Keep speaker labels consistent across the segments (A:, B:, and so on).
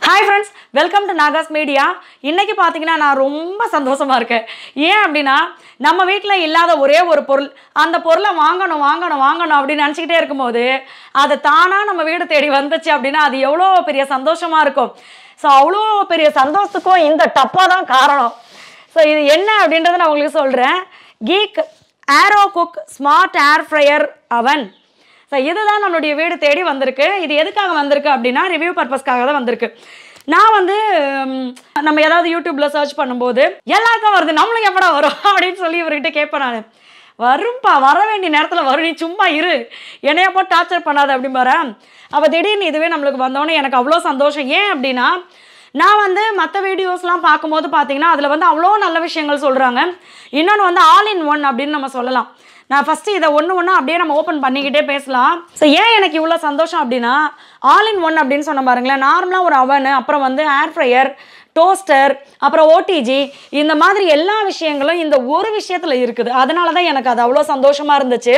A: hi friends welcome to Naga's media இன்னைக்கு பார்த்தீங்கன்னா நான் ரொம்ப சந்தோஷமா இருக்கேன் ஏன் அப்படின்னா நம்ம வீட்டில் இல்லாத ஒரே ஒரு பொருள் அந்த பொருளை வாங்கணும் வாங்கணும் வாங்கணும் அப்படின்னு நினச்சிக்கிட்டே இருக்கும்போது அது தானாக நம்ம வீடு தேடி வந்துச்சு அப்படின்னா அது எவ்வளோ பெரிய சந்தோஷமா இருக்கும் ஸோ அவ்வளோ பெரிய சந்தோஷத்துக்கும் இந்த டப்பா தான் காரணம் ஸோ இது என்ன அப்படின்றத நான் உங்களுக்கு சொல்கிறேன் geek aero cook smart air fryer oven so இதுதான் நம்மளுடைய வீடு தேடி வந்திருக்கு இது எதுக்காக வந்திருக்கு அப்படின்னா ரிவ்யூ பர்பஸ்க்காக தான் வந்திருக்கு நான் வந்து ம், நம்ம ஏதாவது யூடியூப்பில் சர்ச் பண்ணும்போது எல்லாருக்கும் வருது நம்மளும் எப்படா வரும் அப்படின்னு சொல்லி இவர்கிட்ட கேட்பேன் நான் வரும்பா வர வேண்டிய நேரத்தில் வரும் நீ சும்மா இரு என்னைய போட்டு டார்ச்சர் பண்ணாத அப்படிம்பாரு அப்போ திடீர்னு இதுவே நம்மளுக்கு வந்தோடனே எனக்கு அவ்வளோ சந்தோஷம் ஏன் அப்படின்னா நான் வந்து மற்ற வீடியோஸ்லாம் பார்க்கும்போது பார்த்தீங்கன்னா அதில் வந்து அவ்வளோ நல்ல விஷயங்கள் சொல்கிறாங்க இன்னொன்று வந்து ஆல் இன் ஒன் அப்படின்னு நம்ம சொல்லலாம் நான் ஃபஸ்ட்டு இதை ஒன்று ஒன்றா அப்படியே நம்ம ஓப்பன் பண்ணிக்கிட்டே பேசலாம் ஸோ ஏன் எனக்கு இவ்வளோ சந்தோஷம் அப்படின்னா ஆல் இன் ஒன் அப்படின்னு சொன்ன பாருங்களேன் நார்மலாக ஒரு அவனு அப்புறம் வந்து ஏர் ஃப்ரையர் டோஸ்டர் அப்புறம் ஓடிஜி இந்த மாதிரி எல்லா விஷயங்களும் இந்த ஒரு விஷயத்தில் இருக்குது அதனால தான் எனக்கு அது அவ்வளோ சந்தோஷமாக இருந்துச்சு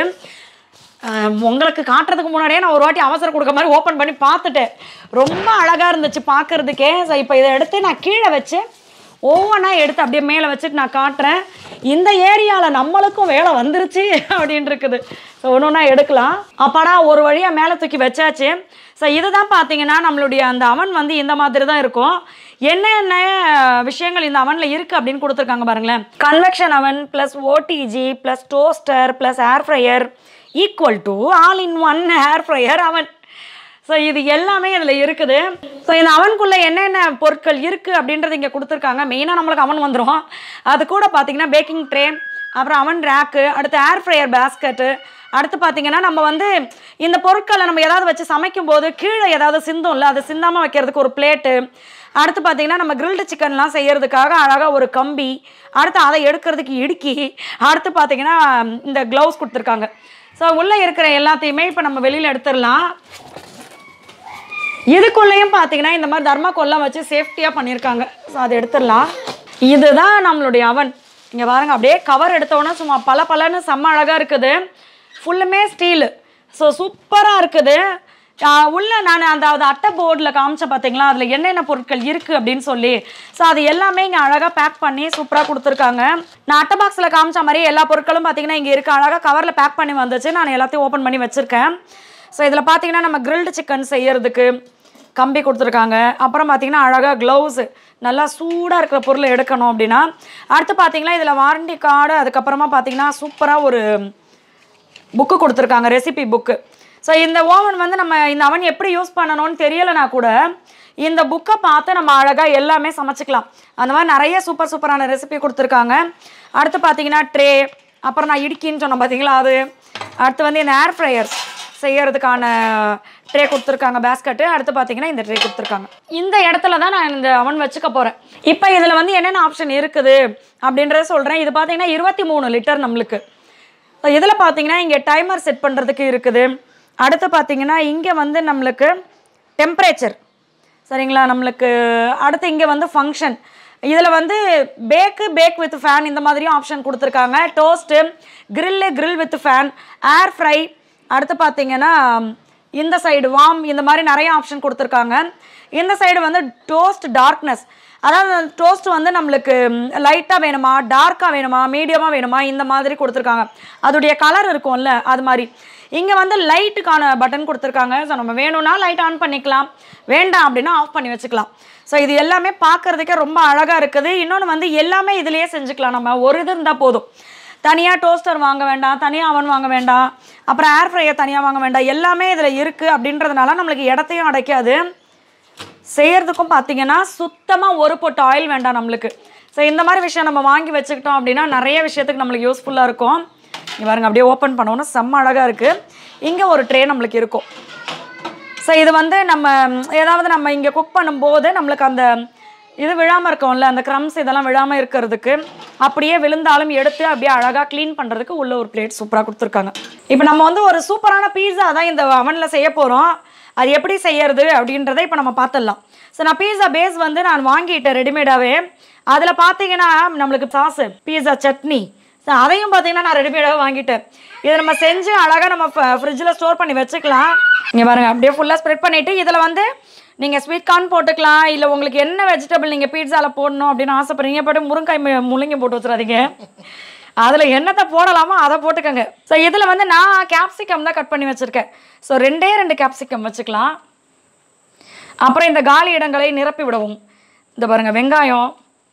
A: அஹ் உங்களுக்கு காட்டுறதுக்கு முன்னாடியே நான் ஒரு வாட்டி அவசரம் கொடுக்க மாதிரி ஓப்பன் பண்ணி பார்த்துட்டேன் ரொம்ப அழகாக இருந்துச்சு பார்க்கறதுக்கே ஸோ இப்போ இதை எடுத்து நான் கீழே வச்சு ஒவ்வொன்றா எடுத்து அப்படியே மேலே வச்சுட்டு நான் காட்டுறேன் இந்த ஏரியாவில் நம்மளுக்கும் வேலை வந்துருச்சு அப்படின்னு இருக்குது ஸோ ஒன்று ஒன்றா எடுக்கலாம் அப்பாடா ஒரு வழியாக மேலே தூக்கி வச்சாச்சு ஸோ இதுதான் பார்த்தீங்கன்னா நம்மளுடைய அந்த அவன் வந்து இந்த மாதிரி தான் இருக்கும் என்னென்ன விஷயங்கள் இந்த அவனில் இருக்குது அப்படின்னு கொடுத்துருக்காங்க பாருங்களேன் convection oven plus OTG plus toaster plus air fryer equal to all in one air fryer oven so இது எல்லாமே இதில் இருக்குது ஸோ இந்த அவனுக்குள்ளே என்னென்ன பொருட்கள் இருக்குது அப்படின்றது இங்கே கொடுத்துருக்காங்க மெயினாக நம்மளுக்கு அவன் வந்துடும் அது கூட பார்த்தீங்கன்னா பேக்கிங் ட்ரே அப்புறம் அவன் ரேக்கு அடுத்து ஏர் ஃப்ரையர் பேஸ்கெட்டு அடுத்து பார்த்தீங்கன்னா நம்ம வந்து இந்த பொருட்களை நம்ம ஏதாவது வச்சு சமைக்கும் போது கீழே ஏதாவது சிந்தும்ல அது சிந்தாமல் வைக்கிறதுக்கு ஒரு பிளேட்டு அடுத்து பார்த்தீங்கன்னா நம்ம கிரில்டு சிக்கன்லாம் செய்யறதுக்காக அழகாக ஒரு கம்பி அடுத்து அதை எடுக்கிறதுக்கு இடுக்கி அடுத்து பார்த்தீங்கன்னா இந்த க்ளவுஸ் கொடுத்துருக்காங்க ஸோ உள்ளே இருக்கிற எல்லாத்தையுமே இப்போ நம்ம வெளியில் எடுத்துடலாம் இதுக்குள்ளேயும் பார்த்தீங்கன்னா இந்த மாதிரி தர்மாக்கோல்லாம் வச்சு சேஃப்டியாக பண்ணியிருக்காங்க ஸோ அதை எடுத்துடலாம் இதுதான் நம்மளுடைய அவன் இங்கே பாருங்க அப்படியே கவர் எடுத்தோன்னே சும்மா பல பலன்னு செம்ம அழகாக இருக்குது ஃபுல்லுமே ஸ்டீலு ஸோ சூப்பராக இருக்குது ஆஹ் உள்ள நான் அந்த அது அட்டை போர்டில் காமிச்ச பார்த்தீங்களா அதில் என்னென்ன பொருட்கள் இருக்குது அப்படின்னு சொல்லி ஸோ அது எல்லாமே இங்கே அழகாக பேக் பண்ணி சூப்பராக கொடுத்துருக்காங்க நான் அட்டை பாக்ஸில் காமிச்ச மாதிரி எல்லா பொருட்களும் பார்த்தீங்கன்னா இங்கே இருக்குது அழகாக கவரில் பேக் பண்ணி வந்துச்சு நான் எல்லாத்தையும் ஓப்பன் பண்ணி வச்சுருக்கேன் ஸோ இதில் பார்த்தீங்கன்னா நம்ம கிரில்டு சிக்கன் செய்யறதுக்கு கம்பி கொடுத்துருக்காங்க அப்புறம் பார்த்தீங்கன்னா அழகாக க்ளவுஸு நல்லா சூடாக இருக்கிற பொருளை எடுக்கணும் அப்படின்னா அடுத்து பார்த்தீங்கன்னா இதில் வாரண்டி கார்டு அதுக்கப்புறமா பார்த்தீங்கன்னா சூப்பராக ஒரு புக்கு கொடுத்துருக்காங்க ரெசிபி புக்கு ஸோ இந்த ஓவன் வந்து நம்ம இந்த அவன் எப்படி யூஸ் பண்ணணும்னு தெரியலைனா கூட இந்த புக்கை பார்த்து நம்ம அழகாக எல்லாமே சமைச்சிக்கலாம் அந்த மாதிரி நிறைய சூப்பர் சூப்பரான ரெசிபி கொடுத்துருக்காங்க அடுத்து பார்த்தீங்கன்னா ட்ரே அப்புறம் நான் இடுக்கின்னு சொன்னேன் பார்த்தீங்களா அது அடுத்து வந்து இந்த ஏர் ஃப்ரையர் செய்யறதுக்கான ட்ரே கொடுத்துருக்காங்க பேஸ்கெட்டு அடுத்து பார்த்தீங்கன்னா இந்த ட்ரே கொடுத்துருக்காங்க இந்த இடத்துல தான் நான் இந்த அவன் வச்சுக்க போகிறேன் இப்போ இதில் வந்து என்னென்ன ஆப்ஷன் இருக்குது அப்படின்றத சொல்கிறேன் இது பார்த்தீங்கன்னா இருபத்தி மூணு லிட்டர் நம்மளுக்கு இதில் பார்த்தீங்கன்னா இங்கே டைமர் செட் பண்ணுறதுக்கு இருக்குது அடுத்து பார்த்தீங்கன்னா இங்கே வந்து நம்மளுக்கு டெம்பரேச்சர் சரிங்களா நம்மளுக்கு அடுத்து இங்கே வந்து ஃபங்க்ஷன் இதில் வந்து பேக்கு பேக் வித் ஃபேன் இந்த மாதிரியும் ஆப்ஷன் கொடுத்துருக்காங்க toast grill grill with fan air fry அடுத்து பார்த்தீங்கன்னா இந்த சைடு வார்ம் இந்த மாதிரி நிறைய ஆப்ஷன் கொடுத்துருக்காங்க இந்த சைடு வந்து டோஸ்ட் டார்க்னஸ் அதாவது டோஸ்ட் வந்து நம்மளுக்கு லைட்டாக வேணுமா டார்க்காக வேணுமா மீடியமாக வேணுமா இந்த மாதிரி கொடுத்துருக்காங்க அதோடைய கலர் இருக்கும்ல அது மாதிரி இங்கே வந்து லைட்டுக்கான பட்டன் கொடுத்துருக்காங்க ஸோ நம்ம வேணும்னா லைட் ஆன் பண்ணிக்கலாம் வேண்டாம் அப்படின்னா ஆஃப் பண்ணி வச்சுக்கலாம் ஸோ இது எல்லாமே பார்க்குறதுக்கே ரொம்ப அழகாக இருக்குது இன்னொன்று வந்து எல்லாமே இதுலேயே செஞ்சுக்கலாம் நம்ம ஒரு இது இருந்தால் போதும் தனியாக டோஸ்டர் வாங்க வேண்டாம் தனியாக அவன் வாங்க வேண்டாம் அப்புறம் ஏர் ஃப்ரையர் தனியாக வாங்க வேண்டாம் எல்லாமே இதில் இருக்குது அப்படின்றதுனால நம்மளுக்கு இடத்தையும் அடைக்காது செய்யறதுக்கும் பார்த்தீங்கன்னா சுத்தமாக ஒரு பொட்டு ஆயில் வேண்டாம் நம்மளுக்கு ஸோ இந்த மாதிரி விஷயம் நம்ம வாங்கி வச்சுக்கிட்டோம் அப்படின்னா நிறைய விஷயத்துக்கு நம்மளுக்கு யூஸ்ஃபுல்லாக இருக்கும் இங்க பாருங்க அப்படியே ஓப்பன் பண்ணோன்னா செம்ம அழகாக இருக்குது இங்கே ஒரு ட்ரே நம்மளுக்கு இருக்கும் ஸோ இது வந்து நம்ம ம், ஏதாவது நம்ம இங்கே குக் பண்ணும்போது நம்மளுக்கு அந்த இது விழாமல் இருக்கும்ல அந்த க்ரம்ஸ் இதெல்லாம் விழாமல் இருக்கிறதுக்கு அப்படியே விழுந்தாலும் எடுத்து அப்படியே அழகாக க்ளீன் பண்ணுறதுக்கு உள்ள ஒரு பிளேட் சூப்பராக கொடுத்துருக்காங்க இப்போ நம்ம வந்து ஒரு சூப்பரான பீஸா தான் இந்த அவனில் செய்ய போகிறோம் அது எப்படி செய்யறது அப்படின்றத இப்போ நம்ம பார்த்துடலாம் ஸோ நான் பீஸா பேஸ் வந்து நான் வாங்கிட்டேன் ரெடிமேடாகவே அதில் பார்த்தீங்கன்னா நம்மளுக்கு சாஸு பீஸா சட்னி ஸோ அதையும் பார்த்தீங்கன்னா நான் ரெடிமேடாக வாங்கிட்டேன் இதை நம்ம செஞ்சு அழகாக நம்ம ஃப்ரிட்ஜில் ஸ்டோர் பண்ணி வச்சுக்கலாம் இங்கே பாருங்க அப்படியே ஃபுல்லாக ஸ்ப்ரெட் பண்ணிவிட்டு இதில் வந்து நீங்கள் ஸ்வீட் கார்ன் போட்டுக்கலாம் இல்லை உங்களுக்கு என்ன வெஜிடபிள் நீங்கள் பீட்சாவில் போடணும் அப்படின்னு ஆசைப்படுறீங்க பட் முருங்காய் மு- முள்ளங்கி போட்டு வச்சுறாதீங்க அதில் என்னத்தை போடலாமோ அதை போட்டுக்கோங்க ஸோ இதில் வந்து நான் கேப்சிகம் தான் கட் பண்ணி வச்சுருக்கேன் ஸோ ரெண்டே ரெண்டு கேப்சிகம் வச்சுக்கலாம் அப்புறம் இந்த காலி இடங்களை நிரப்பி விடவும் இந்த பாருங்கள் வெங்காயம்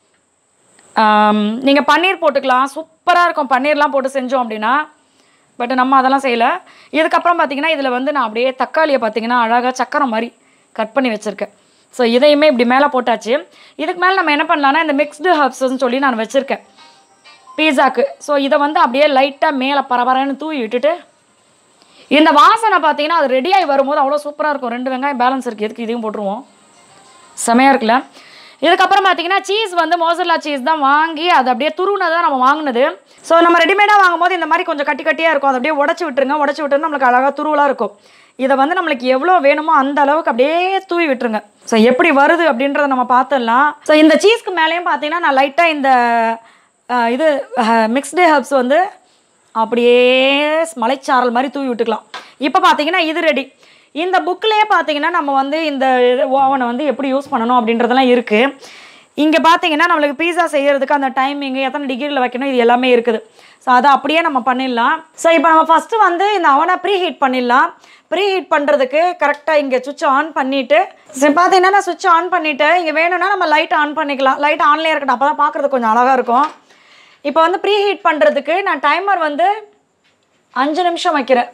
A: நீங்கள் பன்னீர் போட்டுக்கலாம் சூப்பராக இருக்கும் பன்னீர்லாம் போட்டு செஞ்சோம் அப்படின்னா பட் நம்ம அதெல்லாம் செய்யலை இதுக்கப்புறம் பார்த்தீங்கன்னா இதில் வந்து நான் அப்படியே தக்காளியை பார்த்தீங்கன்னா அழகாக சக்கரம் மாதிரி கட் பண்ணி வச்சுருக்கேன் ஸோ இதையுமே இப்படி மேலே போட்டாச்சு இதுக்கு மேலே நம்ம என்ன பண்ணலாம்னா இந்த மிக்ஸ்டு ஹர்ப்ஸ்னு சொல்லி நான் வச்சுருக்கேன் பீஸாக்கு ஸோ இதை வந்து அப்படியே லைட்டாக மேலே பரபரன்னு தூவி விட்டுட்டு இந்த வாசனை பார்த்தீங்கன்னா அது ரெடியாகி வரும்போது அவ்வளோ சூப்பராக இருக்கும் ரெண்டு வெங்காயம் பேலன்ஸ் இருக்குது எதுக்கு இதையும் போட்டுருவோம் செமையாக இருக்குல்ல இதுக்கப்புறம் பார்த்தீங்கன்னா சீஸ் வந்து மோசர்லா சீஸ் தான் வாங்கி அது அப்படியே துருவுனது தான் நம்ம வாங்கினது ஸோ நம்ம ரெடிமேடாக வாங்கும்போது இந்த மாதிரி கொஞ்சம் கட்டி கட்டியாக இருக்கும் அதை அப்படியே உடச்சி விட்டுருங்க உடச்சி விட்டுருந்து நம்மளுக்கு அழகாக துருவலாக இருக்கும் இதை வந்து நம்மளுக்கு எவ்வளோ வேணுமோ அந்த அளவுக்கு அப்படியே தூவி விட்டுருங்க ஸோ எப்படி வருது அப்படின்றத நம்ம பார்த்துடலாம் ஸோ இந்த சீஸ்க்கு மேலேயும் பார்த்தீங்கன்னா நான் லைட்டாக இந்த அஹ், இது மிக்ஸ்டு ஹர்ப்ஸ் வந்து அப்படியே மலைச்சாரல் மாதிரி தூவி விட்டுக்கலாம் இப்போ பார்த்தீங்கன்னா இது ரெடி இந்த புக்லேயே பார்த்தீங்கன்னா நம்ம வந்து இந்த ஓவனை வந்து எப்படி யூஸ் பண்ணணும் அப்படின்றதெல்லாம் இருக்குது இங்கே பார்த்தீங்கன்னா நம்மளுக்கு பீஸா செய்கிறதுக்கு அந்த டைமிங்கு எத்தனை டிகிரியில் வைக்கணும் இது எல்லாமே இருக்குது ஸோ அதை அப்படியே நம்ம பண்ணிடலாம் ஸோ இப்போ நம்ம ஃபஸ்ட்டு வந்து இந்த அவனை ப்ரீ ஹீட் பண்ணிடலாம் ப்ரீ ஹீட் பண்ணுறதுக்கு கரெக்டாக இங்கே சுவிட்ச் ஆன் பண்ணிவிட்டு சரி பார்த்தீங்கன்னா நான் சுவிட்ச் ஆன் பண்ணிவிட்டு இங்கே வேணும்னா நம்ம லைட் ஆன் பண்ணிக்கலாம் லைட் ஆன்லேயே இருக்கட்டும் அப்போ தான் பார்க்குறதுக்கு கொஞ்சம் அழகாக இருக்கும் இப்போ வந்து ப்ரீ ஹீட் பண்ணுறதுக்கு நான் டைமர் வந்து அஞ்சு நிமிஷம் வைக்கிறேன்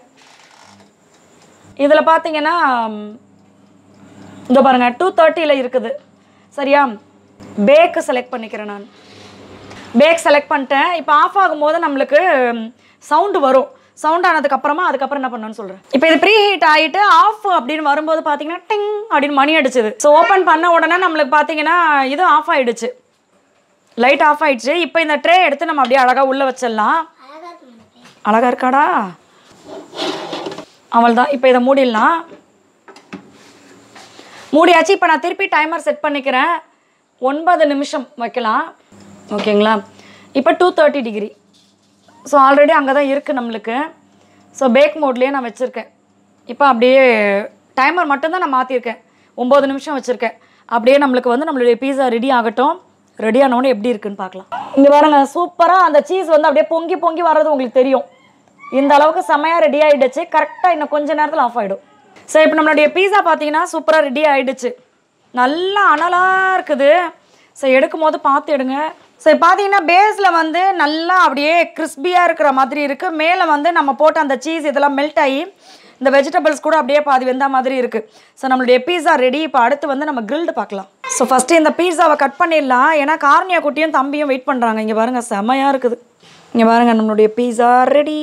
A: இதில் பார்த்தீங்கன்னா ம், இதோ பாருங்கள் டூ தேர்ட்டியில் இருக்குது சரியா பேக்கு செலக்ட் பண்ணிக்கிறேன் நான் பேக் செலக்ட் பண்ணிட்டேன் இப்போ ஆஃப் ஆகும்போது நம்மளுக்கு சவுண்டு வரும் சவுண்ட் ஆனதுக்கப்புறமா அதுக்கப்புறம் என்ன பண்ணணும்னு சொல்கிறேன் இப்போ இது ப்ரீ ஹீட் ஆகிட்டு ஆஃப் அப்படின்னு வரும்போது பார்த்தீங்கன்னா டிங் அப்படின்னு மணி அடிச்சுது ஸோ ஓப்பன் பண்ண உடனே நம்மளுக்கு பார்த்தீங்கன்னா இது ஆஃப் ஆயிடுச்சு லைட் ஆஃப் ஆயிடுச்சு இப்போ இந்த ட்ரே எடுத்து நம்ம அப்படியே அழகாக உள்ளே வச்சிடலாம் அழகா இருக்காடா அவள் தான் இப்போ இதை மூடிடலாம் மூடியாச்சு இப்போ நான் திருப்பி டைமர் செட் பண்ணிக்கிறேன் ஒன்பது நிமிஷம் வைக்கலாம் ஓகேங்களா இப்போ two thirty degree so already அங்கே தான் இருக்குது நம்மளுக்கு ஸோ பேக் மோட்லேயே நான் வச்சுருக்கேன் இப்போ அப்படியே டைமர் மட்டும்தான் நான் மாற்றிருக்கேன் ஒம்பது நிமிஷம் வச்சுருக்கேன் அப்படியே நம்மளுக்கு வந்து நம்மளுடைய பீஸா ரெடி ஆகட்டும் ரெடி ஆனவுடனே எப்படி இருக்குன்னு பார்க்கலாம் இங்கே பாருங்க சூப்பராக அந்த சீஸ் வந்து அப்படியே பொங்கி பொங்கி வர்றது உங்களுக்கு தெரியும் இந்த அளவுக்கு செமையாக ரெடி ஆகிடுச்சு கரெக்டாக இன்னும் கொஞ்ச நேரத்தில் ஆஃப் ஆகிடும் ஸோ இப்போ நம்மளுடைய பீஸா பார்த்தீங்கன்னா சூப்பராக ரெடி ஆகிடுச்சு நல்லா அனலாக இருக்குது ஸோ எடுக்கும் போது பார்த்து எடுங்க ஸோ பார்த்தீங்கன்னா பேஸில் வந்து நல்லா அப்படியே கிறிஸ்பியாக இருக்கிற மாதிரி இருக்குது மேலே வந்து நம்ம போட்ட அந்த சீஸ் இதெல்லாம் மெல்ட் ஆகி இந்த வெஜிடபிள்ஸ் கூட அப்படியே பாதி வெந்த மாதிரி இருக்குது ஸோ நம்மளுடைய பீஸா ரெடி இப்போ அடுத்து வந்து நம்ம கிரில்டு பார்க்கலாம் ஸோ ஃபஸ்ட்டு இந்த பீஸாவை கட் பண்ணிடலாம் ஏன்னா கார்னியா குட்டியும் தம்பியும் வெயிட் பண்ணுறாங்க இங்கே பாருங்கள் செமையாக இருக்குது இங்கே பாருங்க நம்மளுடைய பீஸா ரெடி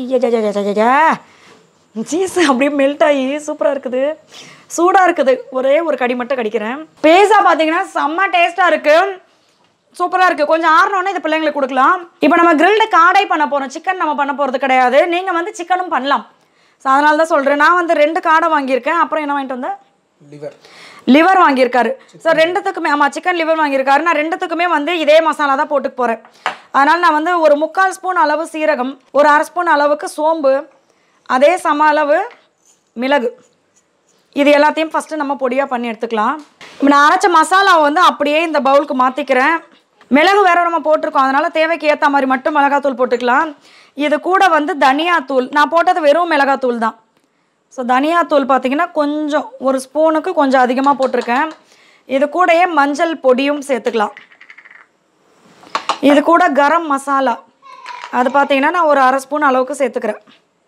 A: சீஸ் அப்படியே மெல்ட் ஆகி சூப்பராக இருக்குது சூடாக இருக்குது ஒரே ஒரு கடி மட்டும் கடிக்கிறேன் பீஸா பார்த்தீங்கன்னா செம்ம டேஸ்ட்டாக இருக்குது சூப்பராக இருக்குது கொஞ்சம் ஆறணுன்னே இது பிள்ளைங்களுக்கு கொடுக்கலாம் இப்போ நம்ம கிரில்டு காடை பண்ண போகிறோம் சிக்கன் நம்ம பண்ண போகிறது கிடையாது நீங்கள் வந்து சிக்கனும் பண்ணலாம் ஸோ அதனால தான் சொல்கிறேன் நான் வந்து ரெண்டு காடை வாங்கியிருக்கேன் அப்புறம் என்ன வாங்கிட்டு வந்தேன்
B: லிவர்
A: லிவர் வாங்கியிருக்காரு ஸோ ரெண்டுத்துக்குமே ஆமாம் சிக்கன் லிவர் வாங்கியிருக்காரு நான் ரெண்டுத்துக்குமே வந்து இதே மசாலா தான் போட்டு போகிறேன் அதனால் நான் வந்து ஒரு முக்கால் ஸ்பூன் அளவு சீரகம் ஒரு அரை ஸ்பூன் அளவுக்கு சோம்பு அதே சம அளவு மிளகு இது எல்லாத்தையும் ஃபஸ்ட்டு நம்ம பொடியாக பண்ணி எடுத்துக்கலாம் இப்போ நான் அரைச்ச மசாலாவை வந்து அப்படியே இந்த பவுலுக்கு மாற்றிக்கிறேன் மிளகு வேற நம்ம போட்டிருக்கோம் அதனால் தேவைக்கு ஏற்ற மாதிரி மட்டும் மிளகாத்தூள் போட்டுக்கலாம் இது கூட வந்து தனியாத்தூள் நான் போட்டது வெறும் மிளகாத்தூள் தான் ஸோ தனியாத்தூள் பார்த்தீங்கன்னா கொஞ்சம் ஒரு ஸ்பூனுக்கு கொஞ்சம் அதிகமாக போட்டிருக்கேன் இது கூடயே மஞ்சள் பொடியும் சேர்த்துக்கலாம் இது கூட கரம் மசாலா அது பார்த்தீங்கன்னா நான் ஒரு அரை ஸ்பூன் அளவுக்கு சேர்த்துக்கிறேன்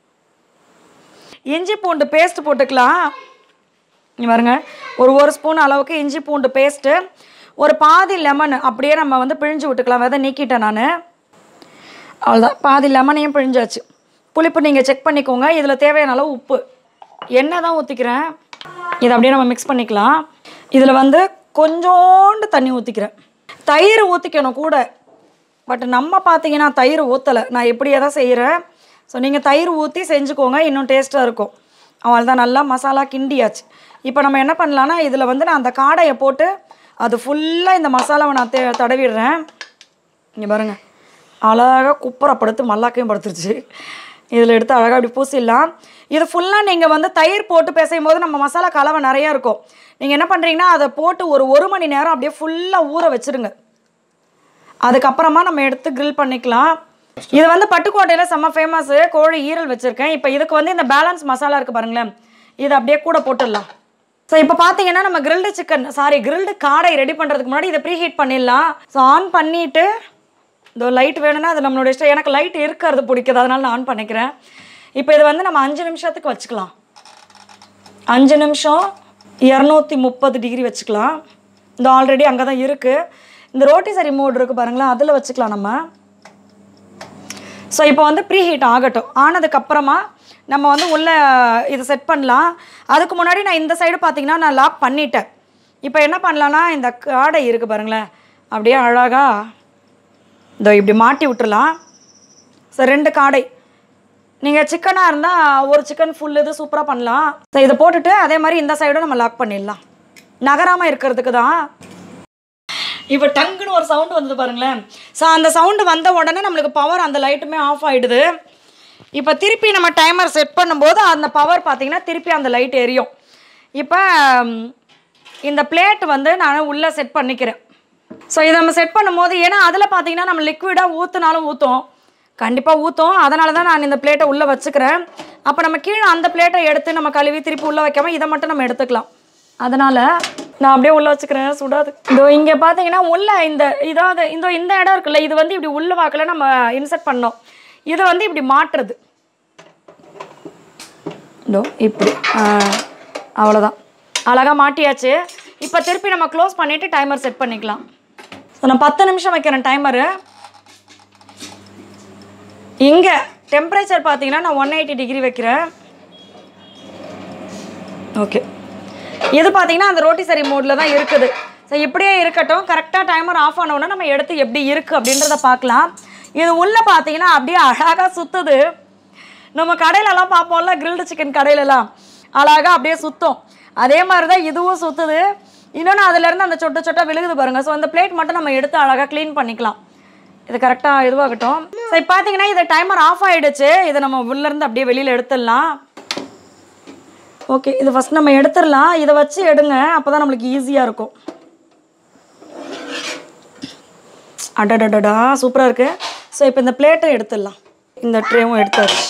A: இஞ்சி பூண்டு பேஸ்ட் போட்டுக்கலாம் இங்க பாருங்க ஒரு ஒரு ஸ்பூன் அளவுக்கு இஞ்சி பூண்டு பேஸ்ட்டு ஒரு பாதி லெமன் அப்படியே நம்ம வந்து பிழிஞ்சு விட்டுக்கலாம் விதை நீக்கிட்டேன் நான் அவ்வளோதான் பாதி லெமனையும் பிழிஞ்சாச்சு புளிப்பு நீங்கள் செக் பண்ணிக்கோங்க இதில் தேவையான அளவு உப்பு எண்ணெய் தான் ஊற்றிக்கிறேன் இதை அப்படியே நம்ம மிக்ஸ் பண்ணிக்கலாம் இதில் வந்து கொஞ்சோண்டு தண்ணி ஊற்றிக்கிறேன் தயிர் ஊற்றிக்கணும் கூட பட் நம்ம பார்த்தீங்கன்னா தயிர் ஊற்றலை நான் இப்படியே தான் செய்கிறேன் ஸோ நீங்கள் தயிர் ஊற்றி செஞ்சுக்கோங்க இன்னும் டேஸ்ட்டாக இருக்கும் அவள் தான் நல்லா மசாலா கிண்டியாச்சு இப்போ நம்ம என்ன பண்ணலான்னா இதில் வந்து நான் அந்த காடையை போட்டு அது ஃபுல்லாக இந்த மசாலாவை நான் தே தடவிடுறேன் இங்கே பாருங்க அழகாக குப்புரை படுத்து மல்லாக்கையும் படுத்துருச்சு இதில் எடுத்து அழகாக அப்படி பூசிடலாம் இது ஃபுல்லாக நீங்கள் வந்து தயிர் போட்டு பிசையும் போது நம்ம மசாலா கலவை நிறைய இருக்கும் நீங்கள் என்ன பண்ணுறீங்கன்னா அதை போட்டு ஒரு ஒரு மணி நேரம் அப்படியே ஃபுல்லாக ஊற வச்சிருங்க அதுக்கப்புறமா நம்ம எடுத்து grill பண்ணிக்கலாம் இது வந்து பட்டுக்கோட்டையில் செம்ம ஃபேமஸு கோழி ஈரல் வச்சுருக்கேன் இப்போ இதுக்கு வந்து இந்த பேலன்ஸ் மசாலா இருக்குது பாருங்களேன் இது அப்படியே கூட போட்டுடலாம் ஸோ இப்போ பார்த்தீங்கன்னா நம்ம கிரில்டு சிக்கன் சாரி கிரில்டு காடை ரெடி பண்ணுறதுக்கு முன்னாடி இதை ப்ரீ ஹீட் பண்ணிடலாம் ஸோ ஆன் பண்ணிவிட்டு இந்த லைட் வேணும்னா அது நம்மளோட இஷ்டம் எனக்கு லைட் இருக்கிறது பிடிக்குது அதனால நான் ஆன் பண்ணிக்கிறேன் இப்போ இது வந்து நம்ம அஞ்சு நிமிஷத்துக்கு வச்சுக்கலாம் அஞ்சு நிமிஷம் இரநூத்தி முப்பது டிகிரி வச்சுக்கலாம் இந்த ஆல்ரெடி அங்கே தான் இருக்குது இந்த ரோட்டி சரி மோட் இருக்குது பாருங்களேன் அதில் வச்சுக்கலாம் நம்ம ஸோ இப்போ வந்து ப்ரீ ஹீட் ஆகட்டும் ஆனதுக்கப்புறமா நம்ம வந்து உள்ளே இதை செட் பண்ணலாம் அதுக்கு முன்னாடி நான் இந்த சைடு பார்த்தீங்கன்னா நான் லாக் பண்ணிட்டேன் இப்போ என்ன பண்ணலான்னா இந்த காடை இருக்குது பாருங்களேன் அப்படியே அழகாக இதோ இப்படி மாட்டி விட்டுறலாம் ஸோ ரெண்டு காடை நீங்கள் சிக்கனாக இருந்தால் ஒரு சிக்கன் ஃபுல் இது சூப்பராக பண்ணலாம் ஸோ இதை போட்டுட்டு அதே மாதிரி இந்த சைடும் நம்ம லாக் பண்ணிடலாம் நகராமல் இருக்கிறதுக்கு தான் இப்போ டங்குன்னு ஒரு சவுண்டு வந்தது பாருங்களேன் ஸோ அந்த சவுண்டு வந்த உடனே நம்மளுக்கு பவர் அந்த லைட்டுமே ஆஃப் ஆகிடுது இப்போ திருப்பி நம்ம டைமர் செட் பண்ணும்போது அந்த பவர் பார்த்தீங்கன்னா திருப்பி அந்த லைட் எரியும் இப்போ ம், இந்த பிளேட் வந்து நான் உள்ளே செட் பண்ணிக்கிறேன் ஸோ இதை நம்ம செட் பண்ணும்போது ஏன்னா அதில் பார்த்தீங்கன்னா நம்ம லிக்விடாக ஊற்றுனாலும் ஊற்றும் கண்டிப்பாக ஊற்றும் அதனால தான் நான் இந்த பிளேட்டை உள்ளே வச்சுக்கிறேன் அப்போ நம்ம கீழே அந்த பிளேட்டை எடுத்து நம்ம கழுவி திருப்பி உள்ளே வைக்காம இதை மட்டும் நம்ம எடுத்துக்கலாம் அதனால் நான் அப்படியே உள்ளே வச்சுக்கிறேன் சுடாது இதோ இங்கே பார்த்தீங்கன்னா உள்ள இந்த இதாவது இந்த இந்த இடம் இருக்குல்ல இது வந்து இப்படி உள்ள வாக்கில் நம்ம இன்சர்ட் பண்ணோம் இதை வந்து இப்படி மாட்டுறது இதோ இப்படி ஆ, அவ்வளோதான் அழகாக மாட்டியாச்சு இப்போ திருப்பி நம்ம க்ளோஸ் பண்ணிவிட்டு டைமர் செட் பண்ணிக்கலாம் ஸோ நான் பத்து நிமிஷம் வைக்கிறேன் டைமரு இங்கே டெம்பரேச்சர் பார்த்தீங்கன்னா நான் ஒன் எயிட்டி டிகிரி வைக்கிறேன் ஓகே இது பார்த்தீங்கன்னா அந்த ரோட்டி சரி மோடில் தான் இருக்குது ஸோ இப்படியே இருக்கட்டும் கரெக்டாக டைமர் ஆஃப் ஆனவுடனே நம்ம எடுத்து எப்படி இருக்குது அப்படின்றத பார்க்கலாம் இது உள்ளே பார்த்தீங்கன்னா அப்படியே அழகாக சுற்றுது நம்ம கடையிலலாம் பார்ப்போம்ல கிரில்டு சிக்கன் கடையிலலாம் அழகாக அப்படியே சுற்றும் அதே மாதிரி தான் இதுவும் சுற்றுது இன்னொன்று அதுலேருந்து அந்த சொட்ட சொட்ட விழுகுது பாருங்கள் ஸோ அந்த பிளேட் மட்டும் நம்ம எடுத்து அழகாக க்ளீன் பண்ணிக்கலாம் இது கரெக்டாக இதுவாகட்டும் ஸோ இப்போ பார்த்தீங்கன்னா இது டைமர் ஆஃப் ஆகிடுச்சு இதை நம்ம உள்ளேருந்து அப்படியே வெளியில் எடுத்துடலாம் ஓகே இது ஃபஸ்ட் நம்ம எடுத்துடலாம் இதை வச்சு எடுங்க அப்போ தான் நம்மளுக்கு ஈஸியாக இருக்கும் அடடடடா சூப்பராக இருக்குது ஸோ இப்போ இந்த பிளேட்டை எடுத்துடலாம் இந்த ட்ரேவும் எடுத்தாச்சு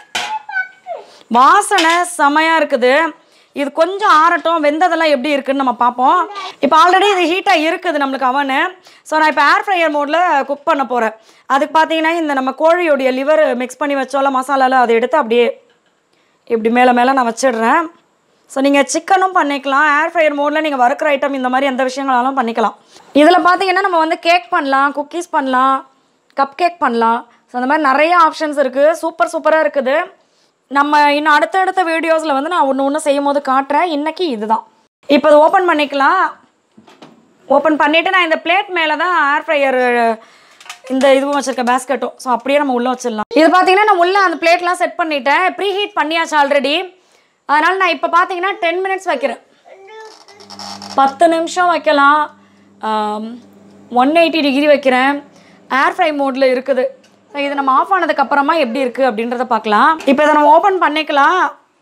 A: வாசனை செமையாக இருக்குது இது கொஞ்சம் ஆறட்டும் வெந்ததெல்லாம் எப்படி இருக்குன்னு நம்ம பார்ப்போம் இப்போ ஆல்ரெடி இது ஹீட்டாக இருக்குது நம்மளுக்கு அவனு ஸோ நான் இப்போ ஏர் ஃப்ரையர் மோடில் குக் பண்ண போகிறேன் அதுக்கு பார்த்தீங்கன்னா இந்த நம்ம கோழியோடைய லிவர் மிக்ஸ் பண்ணி வச்சோம்ல மசாலாவில் அதை எடுத்து அப்படியே இப்படி மேலே மேலே நான் வச்சிடுறேன் ஸோ நீங்கள் சிக்கனும் பண்ணிக்கலாம் ஏர் ஃப்ரையர் மோடில் நீங்கள் வறுக்கிற ஐட்டம் இந்த மாதிரி எந்த விஷயங்களாலும் பண்ணிக்கலாம் இதில் பார்த்தீங்கன்னா நம்ம வந்து கேக் பண்ணலாம் குக்கீஸ் பண்ணலாம் கப் கேக் பண்ணலாம் ஸோ அந்த மாதிரி நிறைய ஆப்ஷன்ஸ் இருக்குது சூப்பர் சூப்பராக இருக்குது நம்ம இன்னும் அடுத்தடுத்த வீடியோஸில் வந்து நான் ஒன்று ஒன்று செய்யும் போது காட்டுறேன் இன்றைக்கி இதுதான் இப்போ இது ஓப்பன் பண்ணிக்கலாம் ஓப்பன் பண்ணிவிட்டு நான் இந்த பிளேட் மேலே தான் ஏர் ஃப்ரையர் இந்த இதுவும் வச்சிருக்க பேஸ்கெட்டும் ஸோ அப்படியே நம்ம உள்ளே வச்சிடலாம் இது பார்த்தீங்கன்னா நான் உள்ளே அந்த பிளேட்லாம் செட் பண்ணிட்டேன் ப்ரீ ஹீட் பண்ணியாச்சு ஆல்ரெடி அதனால் நான் இப்போ பார்த்தீங்கன்னா டென் மினிட்ஸ் வைக்கிறேன் பத்து நிமிஷம் வைக்கலாம் ஒன் எயிட்டி டிகிரி வைக்கிறேன் ஏர் ஃப்ரை மோடில் இருக்குது ஸோ இது நம்ம ஆஃப் ஆனதுக்கு அப்புறமா எப்படி இருக்குது அப்படின்றத பார்க்கலாம் இப்போ இதை நம்ம ஓப்பன் பண்ணிக்கலாம்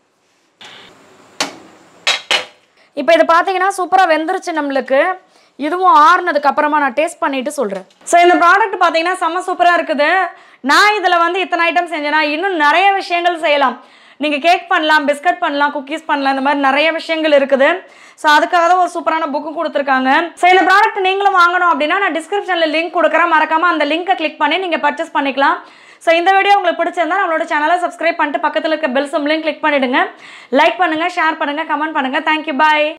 A: இப்போ இது பார்த்தீங்கன்னா சூப்பராக வெந்துருச்சு நம்மளுக்கு இதுவும் ஆறுனதுக்கு அப்புறமா நான் டேஸ்ட் பண்ணிட்டு சொல்கிறேன் ஸோ இந்த ப்ராடக்ட் பார்த்தீங்கன்னா செம்ம சூப்பராக இருக்குது நான் இதில் வந்து இத்தனை ஐட்டம் செஞ்சேன்னா இன்னும் நிறைய விஷயங்கள் செய்யலாம் நீங்கள் கேக் பண்ணலாம் பிஸ்கட் பண்ணலாம் குக்கீஸ் பண்ணலாம் இந்த மாதிரி நிறைய விஷயங்கள் இருக்குது ஸோ அதுக்காக தான் ஒரு சூப்பரான புக்கு கொடுத்துருக்காங்க ஸோ இந்த ப்ராடக்ட் நீங்களும் வாங்கணும் அப்படின்னா நான் டிஸ்கிரிப்ஷனில் லிங்க் கொடுக்குறேன் மறக்காமல் அந்த லிங்கை கிளிக் பண்ணி நீங்கள் பர்ச்சேஸ் பண்ணிக்கலாம் ஸோ இந்த வீடியோ உங்களுக்கு பிடிச்சிருந்தா நம்மளோட சேனலை சப்ஸ்கிரைப் பண்ணிட்டு பக்கத்தில் இருக்க பெல் சிம்லையும் கிளிக் பண்ணிடுங்க லைக் பண்ணுங்கள் ஷேர் பண்ணுங்கள் கமெண்ட் பண்ணுங்கள் தேங்க்யூ பாய்